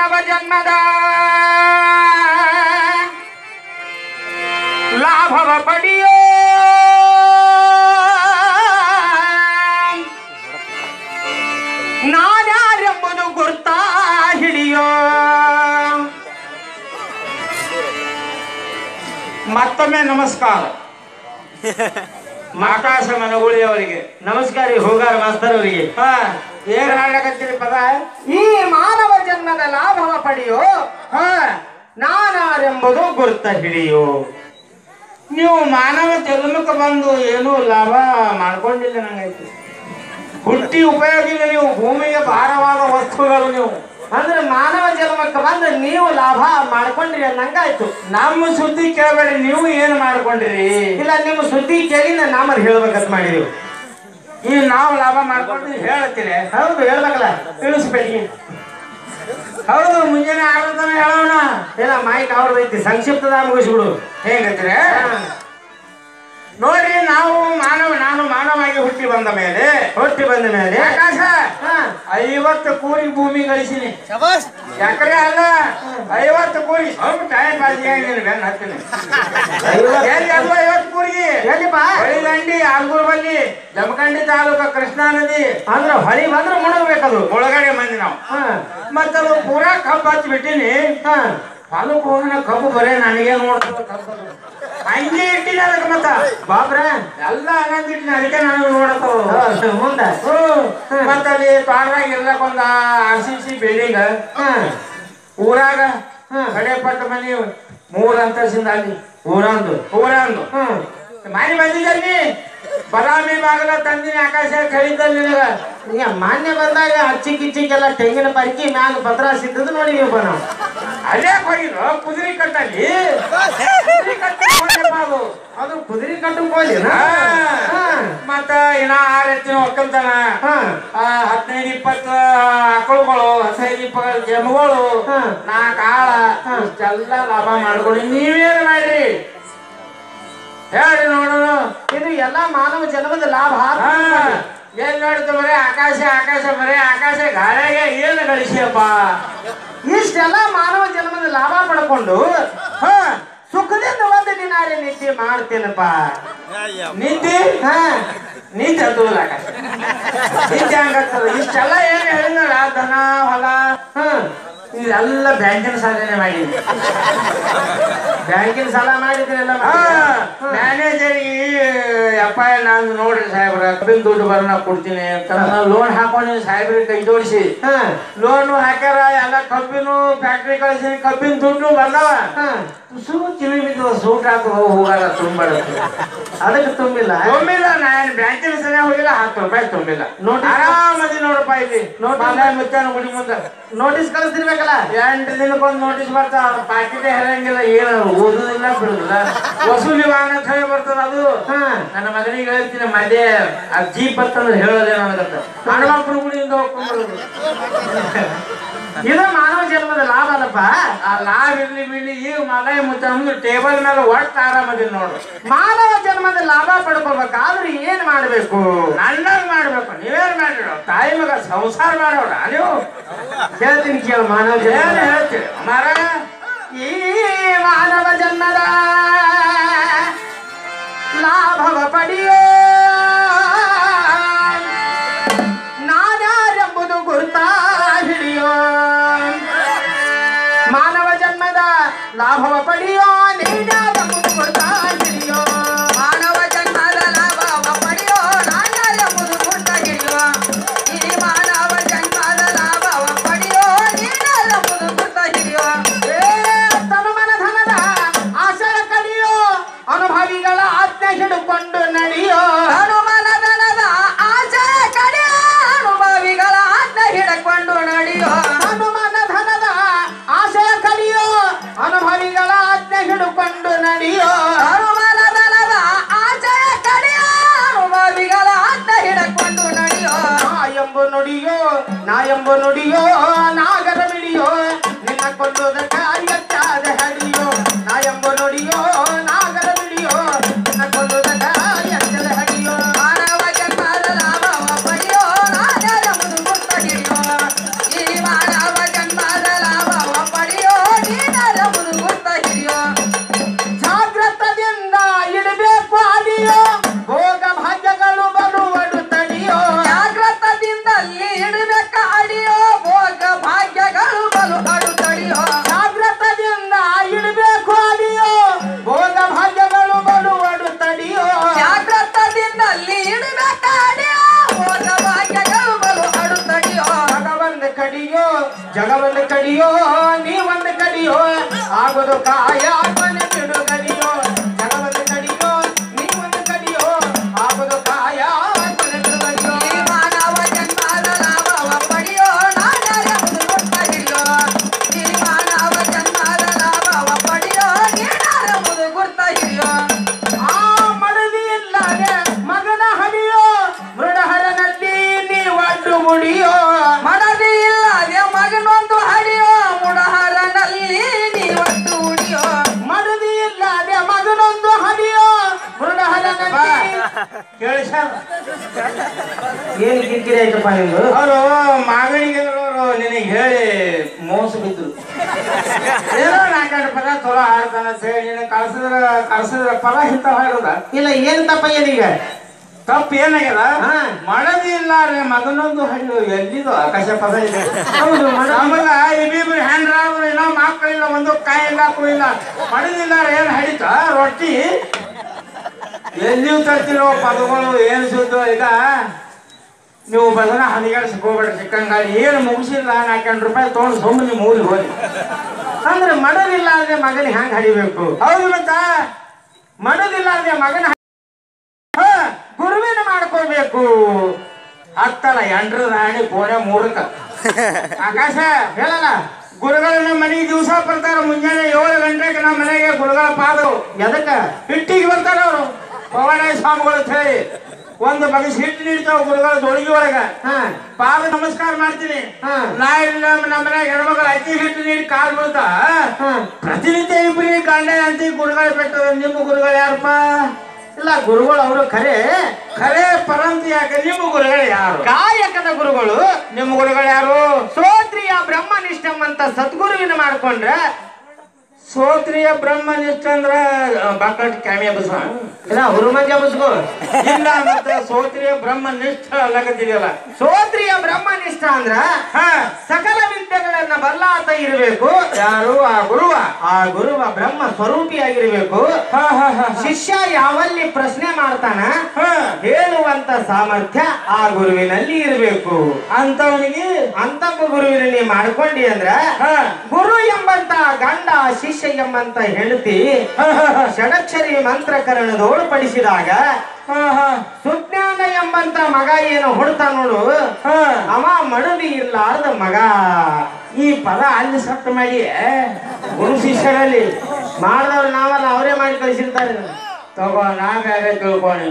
ಮಾನವ ಜನ್ಮದ ಲಾಭವ ಪಡೆಯೋ ನಾನ್ಯಾರೆಂಬುದು ಗುರ್ತಾ ಹಿಡಿಯೋ ಮತ್ತೊಮ್ಮೆ ನಮಸ್ಕಾರ ಆಕಾಶ ಮನಗುಳಿ ಅವರಿಗೆ ನಮಸ್ಕಾರ ರೀ ಹೋಗಾರ ಮಾಸ್ತರ್ ಅವರಿಗೆ ಹಾ ಏನ್ ಹಾಡಕತ್ತೀರಿ ಪದ ಈ ಮಾನವ ಜನ್ಮದ ಲಾಭವ ಪಡೆಯೋ ಹಾ ನಾನಾರೆಂಬುದು ಗುರುತ ಹಿಡಿಯೋ ನೀವು ಮಾನವ ಜನ್ಮಕ್ಕೆ ಬಂದು ಏನೂ ಲಾಭ ಮಾಡ್ಕೊಂಡಿಲ್ಲ ನಂಗೈತಿ ಹುಟ್ಟಿ ಉಪಯೋಗ ಇಲ್ಲ ನೀವು ಭೂಮಿಗೆ ಭಾರವಾದ ವಸ್ತುಗಳು ನೀವು ಅಂದ್ರೆ ಮಾನವ ಜನ್ಮಕ್ಕೆ ಬಂದು ನೀವು ಲಾಭ ಮಾಡ್ಕೊಂಡ್ರಿ ಅನ್ನಂಗಾಯ್ತು ನಮ್ಮ ಸುದ್ದಿ ಕೇಳಬೇಡಿ ನೀವು ಏನು ಮಾಡ್ಕೊಂಡ್ರಿ ಇಲ್ಲ ನಿಮ್ಮ ಸುದ್ದಿ ಕೇಳಿನ ನಾಮರ್ ಹೇಳ್ಬೇಕಂತ ಮಾಡಿದೀವಿ ಈ ನಾವು ಲಾಭ ಮಾಡ್ಕೊಂಡ್ರಿ ಹೇಳ್ತೀರಿ ಹೌದು ಹೇಳ್ಬೇಕಲ್ಲ ತಿಳಿಸ್ಬೇಡಿ ಹೌದು ಮುಂಜಾನೆ ಆರು ತನ ಹೇಳೋಣ ಇಲ್ಲ ಮೈಕ್ ಅವ್ರದೈತಿ ಸಂಕ್ಷಿಪ್ತದ ಮುಗಿಸ್ಬಿಡು ಹೇಗತ್ತೀರಿ ನೋಡ್ರಿ ನಾವು ಮಾನವ ನಾನು ಮಾನವಾಗಿ ಹುಟ್ಟಿ ಬಂದ ಮೇಲೆ ಹೊಟ್ಟಿ ಬಂದ ಮೇಲೆ ಆಕಾಶ ಹಾ, ಐವತ್ತು ಕೂರಿ ಭೂಮಿ ಗಳಿಸಿನಿ ಎಕರೆ ಅಲ್ಲ ಐವತ್ತು ಕೂರಿ ಸ್ವಲ್ಪ ಟೈಮ್ ಪಾಸಿಗೆ ನೀನು ಬೆನ್ನ ಹತ್ತೀನಿ ಐವತ್ತು- ಎಲ್ಲಿ ಅಲ್ವಾ ಐವತ್ತು ಕೂರಿಗೆ ಎಲ್ಲಿಪ್ಪ ಹೊಳಿದಂಡಿ ಆಲ್ಗೂರ್ ಬಲ್ಲಿ ಜಮಖಂಡಿ ತಾಲೂಕ ಕೃಷ್ಣಾ ನದಿ ಅಂದ್ರ ಹೊಳಿ ಬಂದ್ರೆ ಮುಳುಗ್ಬೇಕದು ಒಳಗಡೆ ಮಂದಿ ನಾವು ಹಾ ಮತ್ತದು ಪೂರಾ ಕಬ್ಬು ಹಚ್ಚಿ ಬಿಟ್ಟಿನಿ ಹಾ ಹೊಲಕ್ಕೆ ಹೋಗಿನ ಕಬ್ಬು ಬರೇ ನನಗೆ ನೋಡ್ತದ ಕಬ್ಬು ಹಂಗೆ ಇಟ್ಟಿನಿ ಅದಕ್ಕೆ ಮತ್ತ ಬಾಬ್ರ ಎಲ್ಲ ಹಂಗಂತ ಇಟ್ಟಿನಿ ಅದಕ್ಕೆ ನನಗೆ ನೋಡತ್ತವ ಮುಂದ ಮತ್ತ ಅಲ್ಲಿ ತೋಟದಾಗ ಇರ್ಲಕ್ ಒಂದ ಆರ್ ಸಿ ಸಿ ಬಿಲ್ಡಿಂಗ್ ಹಾ ಊರಾಗ ಹ್ಮ್. ಕಡೆ ಪಟ್ಟ ಮನಿ ಮೂರ್ ಅಂತಸ್ತಿಂದ ಅಲ್ಲಿ ಊರಂದು ಊರಂದು ಹ್ಮ್ ಮನೆ ಬಂದಿದ್ದಲ್ಲಿ ಬದಾಮಿ ಬಾಗಲ ತಂದಿನಿ ಆಕಾಶ ಕಳಿದ್ದಲ್ಲಿ ನಿನಗ ಈಗ ಮಾನ್ಯ ಬಂದಾಗ ಅಚ್ಚಿ ಕಿಚ್ಚಿಗೆಲ್ಲ ತೆಂಗಿನ ಪರಿಕಿ ಮ್ಯಾಲ ಪತ್ರ ಸಿದ್ದದು ನೋಡಿದೀವಪ್ಪ ನಾವು ಅಲ್ಲೇ ಹೋಗಿದ್ರು ಕುದುರೆ ಕಟ್ಟಲ್ಲಿ ಕುದುರೆ ಕಟ್ಟಿ ಹೋಗ್ಯಪ್ಪ ಅದು ಅದು ಕುದುರೆ ಕಟ್ಟಕ್ ಹೋಗ್ಲಿನ ಹಾ. ಮತ್ತ ಇನ್ನ ಆರ್ ಎತ್ತಿನ ಒಕ್ಕಲ್ತನ ಹಾ ಆ, ಹದಿನೈದು ಇಪ್ಪತ್ತು ಆಕಳುಗಳು ಹದಿನೈದು ಇಪ್ಪತ್ತು ಜಮಗಳು ಹಾ. ನಾಲ್ಕು ಆಳ ಇಷ್ಟೆಲ್ಲ ಲಾಭ ಮಾಡ್ಕೊಂಡು ನೀವೇನ್ ಮಾಡ್ರಿ ಹೇಳಿ ನೋಡೋಣ ಇದು ಎಲ್ಲ ಮಾನವ ಜನ್ಮದ ಲಾಭ ಹಾ ಏನ್ ನೋಡ್ತು ಬರೇ ಆಕಾಶ ಆಕಾಶ ಬರೇ ಆಕಾಶ ಗಾಳಿಗೆ ಏನು ಗಳಿಸಿಯಪ್ಪ ಇಷ್ಟೆಲ್ಲ ಮಾನವ ಜನ್ಮದ ಲಾಭ ಪಡ್ಕೊಂಡು ಹಾ ಸುಖದಿಂದ ಒಂದು ದಿನಾರಿ ನಿದ್ದೆ ಮಾಡ್ತೇನಪ್ಪ ನಿದ್ದೆ ಹಾ ನಿದ್ದೆ ಹತ್ತುದಿಲ್ಲ ಆಕಾಶ ನಿದ್ದೆ ಹಂಗಾಗ್ತದ ಇಷ್ಟೆಲ್ಲ ಏನು ಹೇಳಿದ್ನಲ್ಲ ದನ ಹೊಲ ಹಾ ಇದೆಲ್ಲ ಬ್ಯಾಂಕಿನ ಸಾಧನೆ ಮಾಡಿದ್ವಿ ಬ್ಯಾಂಕಿನ ಸಾಲ ಮಾಡಿದ್ರಲ್ಲ ಮ್ಯಾನೇಜರ್ಗೆ ಅಪ್ಪ ನಾನು ನೋಡ್ರಿ ಸಾಹೇಬ್ರ ಕಬ್ಬಿನ ದುಡ್ಡು ಬರ ನಾ ಕೊಡ್ತೀನಿ ಅಂತ ಲೋನ್ ಹಾಕೊಂಡು ಸಾಹೇಬ್ರಿಗೆ ಕೈ ಜೋಡಿಸಿ ಹಾ ಲೋನ್ ಹಾಕ್ಯಾರ ಎಲ್ಲ ಕಬ್ಬಿನ ಫ್ಯಾಕ್ಟ್ರಿ ಕಳಿಸಿ ಕಬ್ಬಿನ ದುಡ್ಡು ಬಂದವ ಹಾ ಸೂ ಕಿವಿ ಬಿದ್ದವ ಸೂಟ್ ಹಾಕೋ ಹೋಗಾರ ತುಂಬಾರ ಅದಕ್ಕೆ ತುಂಬಿಲ್ಲ ತುಂಬಿಲ್ಲ ನಾನು ಬ್ಯಾಂಕಿನ ಸರಿ ಹೋಗಿಲ್ಲ ಹತ್ತು ರೂಪಾಯಿ ತುಂಬಿಲ್ಲ ನೋಡಿ. ಆರಾಮದಿ ನೋಡಪ್ಪ ಇಲ್ಲಿ ನೋಡಿ. ಮನೆ ಮುತ್ತಾನ ಗುಡಿ ಮುಂದೆ ನೋಟಿಸ್ ಕಳಿಸ್ತಿರ್ಬೇಕಲ್ಲ ಎಂಟು ದಿನಕ್ಕೊಂದು ನೋಟಿಸ್ ಬರ್ತಾವ ಪಾಕಿಟೇ ಹೇಳಂಗಿಲ್ಲ ಏನು ಓದುದಿಲ್ಲ ಬಿಡುದಿಲ್ಲ ವಸೂಲಿ ವಾಹನ ಅಂತ ಹೇಳಿ ಬರ್ತದ ಅದು ಹಾ ನನ್ನ ಮಗನಿಗೆ ಹೇಳ್ತೀನಿ ಮಧ್ಯೆ ಆ ಜೀಪ್ ಬರ್ತಂದ್ರೆ ಹೇಳೋದೇ ನನಗತ್ತ ಹನುಮಪ್ಪನ ಗುಡಿಯಿಂದ ಹೋಗ್ಕೊಂಡ್ಬರೋದು ಇದು ಮಾನವ ಜನ್ಮದ ಲಾಭ ಅಲ್ಲಪ್ಪ ಆ ಲಾಭ ಇರ್ಲಿ ಬಿಡ್ಲಿ ಈಗ ಮನೆ ಮುತ್ತ ನಮ್ದು ಟೇಬಲ್ ಮೇಲೆ ಒಟ್ಟು ಆರಾಮದಿಲ್ಲ ನೋಡು ಮಾನವ ಜನ್ಮದ ಲಾಭ ಪಡ್ಕೋಬೇಕಾದ್ರೆ ಏನ್ ಮಾಡ್ಬೇಕು ನನ್ನಾಗ ಮಾಡ್ಬೇಕು ನೀವೇನ್ ಮಾಡಿರೋ ತಾಯಿ ಮಗ ಸಂಸಾರ ಮಾಡೋಣ ನೀವು ಹೇಳ್ತೀನಿ ಕೇಳು ಮಾನವ ಏನ್ ಜನ್ಮ ಹೇಳ್ತೀರಿ ಮಾರ ಈ ಮಾನವ ಜನ್ಮದ ಲಾಭವ ಪಡೆಯೋ ನಾನ್ಯಾರೆಂಬುದು ಗುರುತಾ ಹಿಡಿಯೋ ಮಾನವ ಜನ್ಮದ ಲಾಭವ ಪಡೆಯೋ ನೀನ್ಯಾರೆಂಬುದು ಗುರುತಾ ಹಿಡಿಯೋ ಮಾನವ ಜನ್ಮದ ಲಾಭವ ಪಡೆಯೋ ನಾನ್ಯಾರೆಂಬುದು ಗುರುತಾ ಹಿಡಿಯೋ ಈ ಮಾನವ ಜನ್ಮದ ಲಾಭವ ಪಡೆಯೋ ನೀನ್ಯಾರೆಂಬುದು ಗುರುತಾ ಹಿಡಿಯೋ ಏ ತನುಮನ ಧನದ ಆಶಯ ಕಡಿಯೋ ಅನುಭವಿಗಳ ಆಜ್ಞೆ ಹಿಡುಕೊಂಡು ನಡೆಯೋ ಹನುಮನ ಧನದ ಆಶಯ ಕಡಿಯೋ ಅನುಭವಿಗಳ ಆಜ್ಞೆ ಹಿಡ್ಕೊಂಡು ನಡೆಯೋ ಹನುಮನ ಧನದ ಆಶಯ ಕಡಿಯೋ ಅನುಭವಿಗಳ ಆಜ್ಞೆ ಹಿಡುಕೊಂಡು ನಡೆಯೋ ಹನುಮನ ಧನದ ಆಶಯ ಕಡಿಯೋ ಅನುಭವಿಗಳ ಆಜ್ಞೆ ಹಿಡ್ಕೊಂಡು ನಡೆಯೋ ನಾ ಎಂಬ ನುಡಿಯೋ ನಾ ಎಂಬ ನುಡಿಯೋ ನಾಗರ ಬಿಡಿಯೋ ನಿನ್ನ ಕೊಲ್ಲುವುದಕ್ಕೆ ಅಯ್ಯಕ್ಕಾದ ಹಡಿಯೋ ನಾ ಎಂಬ ನುಡಿಯೋ ನಾಗರ ಬಿಡಿಯೋ ನಿನ್ನ ಕೊಲ್ಲುವುದಕ್ಕೆ ಅಯ್ಯಕ್ಕದ ಹಡಿಯೋ ಮಾನವ ಜನ್ಮದ ಲಾಭವ ಪಡೆಯೋ ನಾಗರ ಮುದು ಮುಕ್ತ ಹಿಡಿಯೋ ಈ ಮಾನವ ಜನ್ಮದ ಲಾಭವ ಬಲು ಅಡು ತಡಿಯೋ ಜಾಗ್ರತದಿಂದ ಇಡಬೇಕು ಅಡಿಯೋ ಭೋಗ ಭಾಗ್ಯಗಳು ಬರುವಡು ತಡಿಯೋ ಜಾಗ್ರತದಿಂದಲ್ಲಿ ಇಡಬೇಕಾಡಿಯೋ ಹೋದ ಭಾಗ್ಯಗಳು ಬಲು ಅಡು ತಡಿಯೋ ಜಗವಂದ ಕಡಿಯೋ ಜಗವಂದ ಕಡಿಯೋ ನೀವಂದ ಕಡಿಯೋ ಆಗೋದು ಕಾಯ ಮನೆ ಬಿಡುಗಡಿಯೋ ಜಗವಂದ ಕಡಿಯೋ ನೀವಂದ ಕಡಿಯೋ ಆಗೋದು ಕಾಯ ಮನೆ ಬಿಡುಗಡಿಯೋ ಈ ಮಾನವ ಜನ್ಮದ ಲಾಭವ ಪಡೆಯೋ ನಾನೆಂಬುದು ಗೊತ್ತ ಹಿಡಿಯೋ ಈ ಮಾನವ ಜನ್ಮದ ಲಾಭವ ಪಡೆಯೋ ನೀನಾರೆಂಬುದು ಗುರ್ತ ಹಿಡಿಯೋ ಆ ಮಡದಿ ಇಲ್ಲದೆ ಮಗನ ಹಡಿಯೋ ಮೃಡಹರನಲ್ಲಿ ನೀವಡ್ಡು ಮುಡಿಯೋ ಮಡದಿ ಇಲ್ಲದೆ ಮಗನೊಂದು ಹಡಿಯೋ ಮುಡಹರನಲ್ಲಿ ನೀವತ್ತು ಉಡಿಯೋ ಮಡದಿ ಇಲ್ಲದೆ ಮಗನೊಂದು ಹಡಿಯೋ ಮೃಡಹರನಲ್ಲಿ ಕೇಳಿಸ ಏನು ಕಿರಿಕಿರಿ ಆಯ್ತಪ್ಪ ನಿಮ್ದು ಅವರು ಮಾಗಣಿಗೆ ಅವರು ನಿನಗೆ ಹೇಳಿ ಮೋಸ ಬಿದ್ರು ಏನೋ ನಾಲ್ಕೆರಡು ಪದ ಚಲೋ ಹಾಡ್ತಾನ ಅಂತ ಹೇಳಿ ನಿನಗೆ ಕಳ್ಸಿದ್ರ ಕಳ್ಸಿದ್ರ ಪದ ಇಂಥ ಹಾಡುದ ಇಲ್ಲ ಏನ್ ತಪ್ಪ ಏನೀಗ ತಪ್ಪು ಏನಾಗ್ಯದ ಹಾ. ಮಡದಿ ಇಲ್ಲ ರೀ ಮಗನೊಂದು ಹಣ್ಣು ಎಲ್ಲಿದು ಆಕಾಶ ಪದ ಇದೆ ಹೌದು ಮಡ- ನಮಗ ಇಬ್ಬಿಬ್ರು ಹೆಣ್ರಾದ್ರು ಇಲ್ಲ ಮಕ್ಕಳಿಲ್ಲ ಒಂದು ಕಾಯಿ ಇಲ್ಲ ಇಲ್ಲ ಮಡದಿಲ್ಲ ಏನ್ ಹಡಿತ ರೊಟ್ಟಿ ಎಲ್ಲಿಯೂ ತರ್ತಿರೋ ಪದಗಳು ಏನು ಸುದ್ದು ಈಗ ನೀವು ಬದನ ಹದಿಗೆಡ್ಸಿ ಹೋಗ್ಬೇಡ್ರಿ ಚಿಕ್ಕಂಗಾಳಿ ಏನು ಮುಗಿಸಿಲ್ಲ ನಾಲ್ಕೆಂಟು ರೂಪಾಯಿ ತೊಗೊಂಡು ಸುಮ್ಮನೆ ನಿಮ್ಮ ಊರಿಗೆ ಹೋಗಿ ಅಂದ್ರೆ ಮಡದಿಲ್ಲ ಅಂದ್ರೆ ಮಗನ ಹ್ಯಾಂಗ ಹಡಿಬೇಕು ಹೌದು ಮತ್ತ ಮಡದಿಲ್ಲ ಅಂದ್ರೆ ಮಗನ ಹಾ, ಗುರುವಿನ ಮಾಡ್ಕೋಬೇಕು ಹತ್ತಲ್ಲ ಎಂಟ್ರ ರಾಣಿ ಕೋಣೆ ಮೂರಕ್ಕ ಆಕಾಶ ಹೇಳಲ್ಲ ಗುರುಗಳ ನಮ್ಮ ಮನೆಗೆ ದಿವಸ ಬರ್ತಾರ ಮುಂಜಾನೆ ಏಳು ಗಂಟೆಗೆ ನಮ್ಮ ಮನೆಗೆ ಗುರುಗಳ ಪಾದವು ಎದಕ್ಕ ಹಿಟ್ಟಿಗೆ ಬರ್ತಾರ ಅವರು ಪವನ ಸ್ವಾಮಿಗಳು ಅಂತ ಹೇಳಿ ಒಂದು ಬಗೆಸ್ ಹಿಟ್ಟು ನೀಡ್ತಾವ ಗುರುಗಳ ದೊಳಗಿ ಒಳಗ ಹಾ ಪಾದ ನಮಸ್ಕಾರ ಮಾಡ್ತೀನಿ ಹಾ. ನಾ ಇಲ್ಲಿ ನಮ್ಮ ನಮ್ಮ ಮನ್ಯಾಗ ಹೆಣ್ಮಕ್ಳು ಅಕ್ಕಿ ಹಿಟ್ಟು ನೀಡಿ ಕಾಲ್ ಬೀಳ್ತಾ ಹಾ ಪ್ರತಿನಿತ್ಯ ಇಬ್ಬರಿ ಗಂಡ ಅಂತ ಗುರುಗಳ ಬೆಟ್ಟ ನಿಮ್ಮ ಗುರುಗಳು ಯಾರಪ್ಪ ಇಲ್ಲ ಗುರುಗಳು ಅವರು ಖರೆ ಖರೇ ಪರಂತಿ ಯಾಕೆ ನಿಮ್ಮ ಗುರುಗಳು ಯಾರು ಕಾಯಕದ ಗುರುಗಳು ನಿಮ್ಮ ಗುರುಗಳು ಯಾರು ಶ್ರೋತ್ರಿಯ ಬ್ರಹ್ಮನಿಷ್ಠಂ ಅಂತ ಸದ್ಗುರುವಿನ ಮಾಡ್ಕೊಂಡ್ರೆ ಸೋತ್ರಿಯ ಬ್ರಹ್ಮನಿಷ್ಠ ಅಂದ್ರ ಬಾಕಟ್ ಕ್ಯಾಮಿಯ ಬಸ ಇಲ್ಲ ಹುರುಮಂಜ ಬಸ್ಗು ಇಲ್ಲ ಮತ್ತೆ ಸೋತ್ರಿಯ ಬ್ರಹ್ಮನಿಷ್ಠ ಅಲ್ಲಕತ್ತಿದೆಯಲ್ಲ ಶ್ರೋತ್ರಿಯ ಬ್ರಹ್ಮನಿಷ್ಠ ಅಂದ್ರ ಹಾ ಸಕಲ ವಿದ್ಯೆಗಳನ್ನ ಬಲ್ಲಾತ ಇರಬೇಕು ಯಾರು ಆ ಗುರುವ ಆ ಗುರುವ ಬ್ರಹ್ಮ ಸ್ವರೂಪಿಯಾಗಿರ್ಬೇಕು ಹಾ ಹಾ ಹಾ ಶಿಷ್ಯ ಯಾವಲ್ಲಿ ಪ್ರಶ್ನೆ ಮಾಡ್ತಾನ ಹಾ ಹೇಳುವಂತ ಸಾಮರ್ಥ್ಯ ಆ ಗುರುವಿನಲ್ಲಿ ಇರಬೇಕು ಅಂತವನಿಗೆ ಅಂತ ಗುರುವಿನ ನೀ ಮಾಡ್ಕೊಂಡಿ ಅಂದ್ರ ಹಾ ಗುರು ಎಂಬಂತ ಗಂಡ ಶಿಷ್ಯ ಎಂಬಂತ ಹೆಂಡತಿ ಹಾ ಹಾ ಹಾ ಷಡಕ್ಷರಿ ಮಂತ್ರಕರಣದೋಳು ಪಡಿಸಿದಾಗ ಹಾ ಹಾ ಸುಜ್ಞಾನ ಎಂಬಂತ ಮಗ ಏನು ಹುಡ್ತಾ ನೋಡು ಹಾ ಅವ ಮಡದಿ ಇರ್ಲಾರ್ದ ಮಗ ಈ ಪದ ಅಲ್ಲಿ ಸಟ್ಟು ಮಾಡಿ ಗುರು ಶಿಷ್ಯರಲ್ಲಿ ಮಾಡಿದವ್ರು ನಾವಲ್ಲ ಅವರೇ ಮಾಡಿ ಕಳಿಸಿರ್ತಾರೆ ತಗೋ ನಾ ಬೇರೆ ತಿಳ್ಕೊಂಡಿ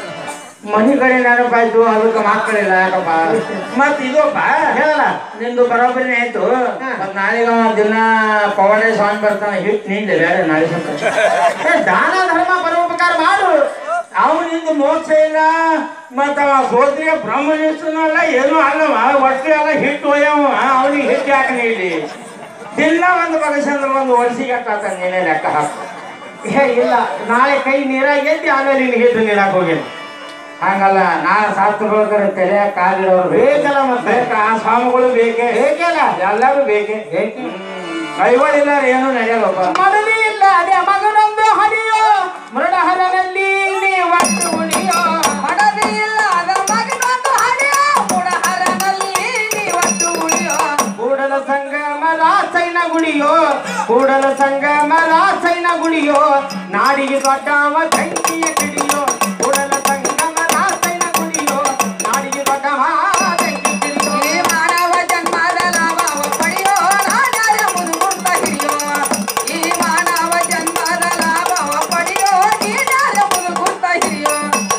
ಮನಿ ಕಡೆ ನೆನಪಾಯ್ತು ಅದಕ್ಕೆ ಮಕ್ಕಳಿಲ್ಲ ಯಾಕಪ್ಪ ಮತ್ ಇದಪ್ಪ ಹೇಳಲ್ಲ ನಿಂದು ಬರೋಬ್ಬರಿನೇ ಆಯ್ತು ಮತ್ ನಾಳೆಗ ಅವ ದಿನ ಪವನೇ ಸ್ವಾಮಿ ಬರ್ತಾನೆ ಹಿಟ್ ನಿಂದೆ ಬೇರೆ ನಾಳೆ ಸ್ವಲ್ಪ ಏ, ದಾನ ಧರ್ಮ ಪರೋಪಕಾರ ಮಾಡು ಅವನಿಂದ ಮೋಕ್ಷ ಇಲ್ಲ ಮತ್ತ ಅವ ಸೋದ್ರಿಯ ಬ್ರಹ್ಮನಿಷ್ಠನಲ್ಲ ಏನೂ ಅಲ್ಲವ ಒಟ್ಟು ಎಲ್ಲ ಹಿಟ್ಟು ಒಯ್ಯವ ಅವನಿಗೆ ಹಿಟ್ಟು ಯಾಕೆ ನೀಡಿ ದಿನ ಒಂದು ಬಗಸಂದ್ರ ಒಂದು ವರ್ಷಿಗೆ ಅಟ್ಟ ನೀನೇ ಲೆಕ್ಕ ಹಾಕು ಏ ಇಲ್ಲ ನಾಳೆ ಕೈ ನೀರಾಗಿ ಎದ್ದಿ ಆಮೇಲೆ ನಿನ್ಗೆ ಹಿಟ್ಟು ನೀಡಕ್ ಹೋಗೇನು ಹಂಗಲ್ಲ ನಾನು ಸಾತ್ತು ಹೋದ್ರೆ ತಲೆ ಕಾಲಿಡೋರು ಬೇಕಲ್ಲ ಮತ್ತೆ ಬೇಕ ಆ ಸ್ವಾಮಿಗಳು ಬೇಕೇ ಬೇಕಲ್ಲ ಎಲ್ಲರೂ ಬೇಕೇ ಬೇಕೆ ಕೈಗಳಿಲ್ಲ ಏನು ನಡೆಯಲ್ಲಪ್ಪ ಮಡದಿ ಇಲ್ಲ ಅದೇ ಮಗನೊಂದು ಹರಿಯೋ ಮೃಡಹರನಲ್ಲಿ ನೀವಟ್ಟು ಉಳಿಯೋ ಮಡದಿ ಇಲ್ಲದ ಮಗನೊಂದು ಹಡಿಯೋ ಮುಡಹರನಲ್ಲಿ ನೀವತ್ತು ಉಳಿಯೋ ಕೂಡಲ ಸಂಗಮ ರಾಸೈನ ಗುಡಿಯೋ ಕೂಡಲ ಸಂಗಮ ರಾಸೈನ ಗುಡಿಯೋ ನಾಡಿಗೆ ದೊಡ್ಡವ ಬೆಂಕಿಯ ಕಿಡಿಯೋ ಕೂಡಲ ಸಂಗಮ ರಾಸೈನ ಗುಡಿಯೋ ನಾಡಿಗೆ ದೊಡ್ಡವ ಬೆಂಕಿ ಕಿಡಿಯೋ ಈ ಮಾನವ ಜನ್ಮದ ಲಾಭವ ಪಡೆಯೋ ನಾನೆಂಬುದು ಗುರ್ತ ಹಿಡಿಯೋ ಈ ಮಾನವ ಜನ್ಮದ ಲಾಭವ ಪಡೆಯೋ ನೀನೆಂಬುದು ಗುರ್ತ ಹಿಡಿಯೋ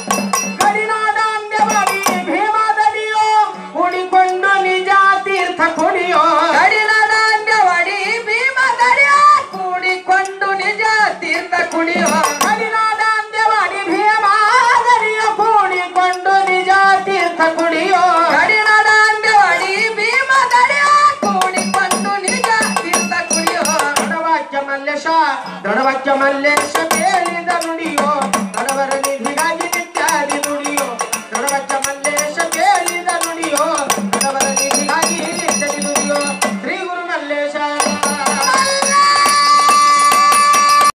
ಕಡಿನಾಡ ಅಂದ್ಯವಾಡಿ ಭೀಮಾದಡಿಯೋ ಕೂಡಿಕೊಂಡು ನಿಜ ತೀರ್ಥ ಕುಡಿಯೋ ಕಡಿಲದ ಅಂದ್ಯವಡಿ ಭೀಮ ತಡೆಯೋ ಕೂಡಿಕೊಂಡು ನಿಜ ತೀರ್ಥ ಕುಡಿಯೋ ಕಡಿನಾಡ ಅಂದ್ಯವಾಡಿ ಭೀಮಾದಡಿಯೋ ಕೂಡಿಕೊಂಡು ನಿಜ ತೀರ್ಥ ಕುಡಿಯೋ ಕಡಿಲದ ಅಂದ್ಯವಡಿ ಭೀಮ ತಡೆಯೋ ಕೂಡಿಕೊಂಡು ನಿಜ ತೀರ್ಥ ಕುಡಿಯೋ ದೊಡವಾಕ್ಯ ಮಲ್ಲೇಶ ದೊಡವಾಕ್ಯ ಮಲ್ಲೇಶ ಕೇಳಿದ ನುಡಿಯೋ ದೊಡವರ ನಿಧಿಗ